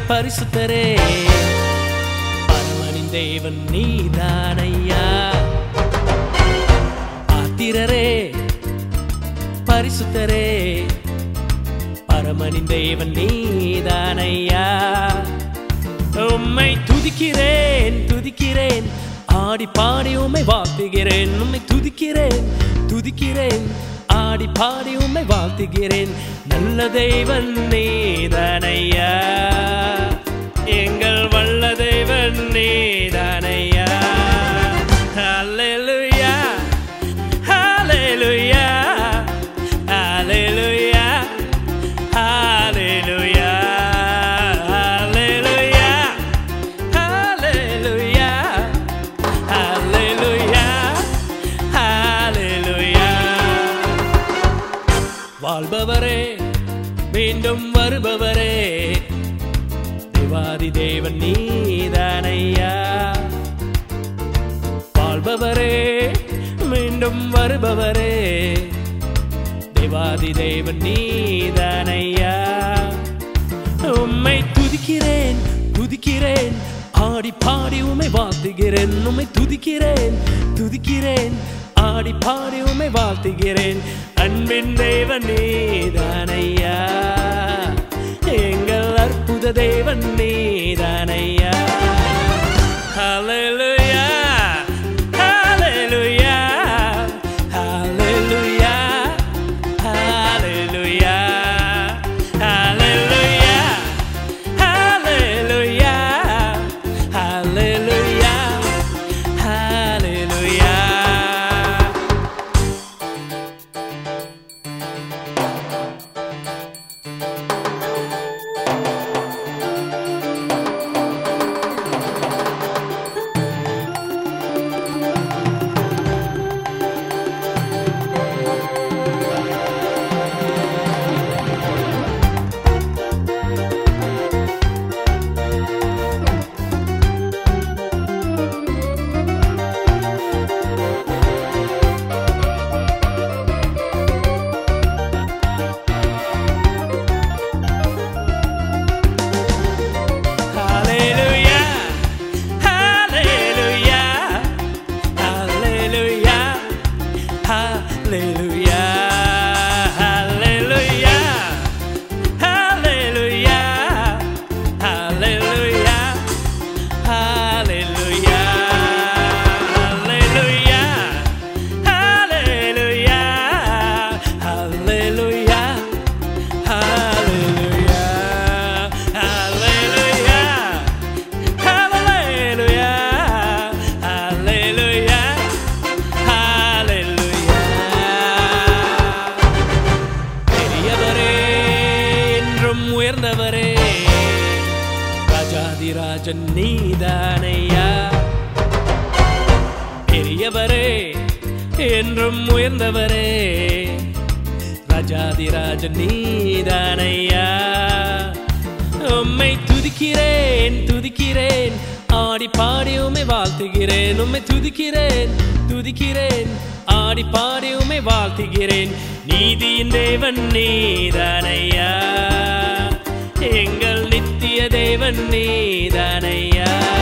பரிசுத்தரே பரமனின் தேவன் நீதானையா ஆத்திரரே பரிசுத்தரே பரமனின் தேவன் நீதானையா உம்மை துதிக்கிறேன் துதிக்கிறேன் ஆடி பாடி உம்மை வாழ்த்துகிறேன் உம்மை துதிக்கிறேன் துதிக்கிறேன் ஆடி பாடி உம்மை வாழ்த்துகிறேன் நல்ல தெய்வன் நீதானையா எங்கள் வல்ல தெய்வன் நீதானையா Hallelujah Hallelujah Hallelujah Hallelujah Hallelujah Hallelujah Hallelujah Hallelujah வாழ்பவரே மீண்டும் வருபவரே தேவாதி தேவன் நீதானையா வாழ்பவரே மீண்டும் வருபவரே தேவாதி தேவன் நீதானையா உம்மை துதிக்கிறேன் துதிக்கிறேன் ஆடி பாடி உம்மை வாழ்த்துகிறேன் உம்மை துதிக்கிறேன் துதிக்கிறேன் ஆடி பாடி உம்மை வாழ்த்துகிறேன் அன்பின் தேவன் நீதானையா எங்கள் அற்புத தேவன் நீதானையா Hallelujah Hallelujah Hallelujah Hallelujah Hallelujah Hallelujah Hallelujah Hallelujah Hallelujah, hallelujah, hallelujah, hallelujah, hallelujah, hallelujah, hallelujah, hallelujah, hallelujah, hallelujah, hallelujah. Hallelujah, hallelujah, hallelujah, hallelujah, hallelujah. பெரியவரே என்றும் உயர்ந்தவரே ராஜாதிராஜன் நீதானையா பெரியவரே என்றும் உயர்ந்தவரே ராஜாதிராஜன் நீதானையா உம்மை துதிக்கிறேன் துதிக்கிறேன் ஆடி பாடி உம்மை வாழ்த்துகிறேன் உம்மை துதிக்கிறேன் துதிக்கிறேன் ஆடி பாடி உம்மை வாழ்த்துகிறேன் நீதியின் தேவன் நீதானையா எங்கள் நித்திய தேவன் நீதானையா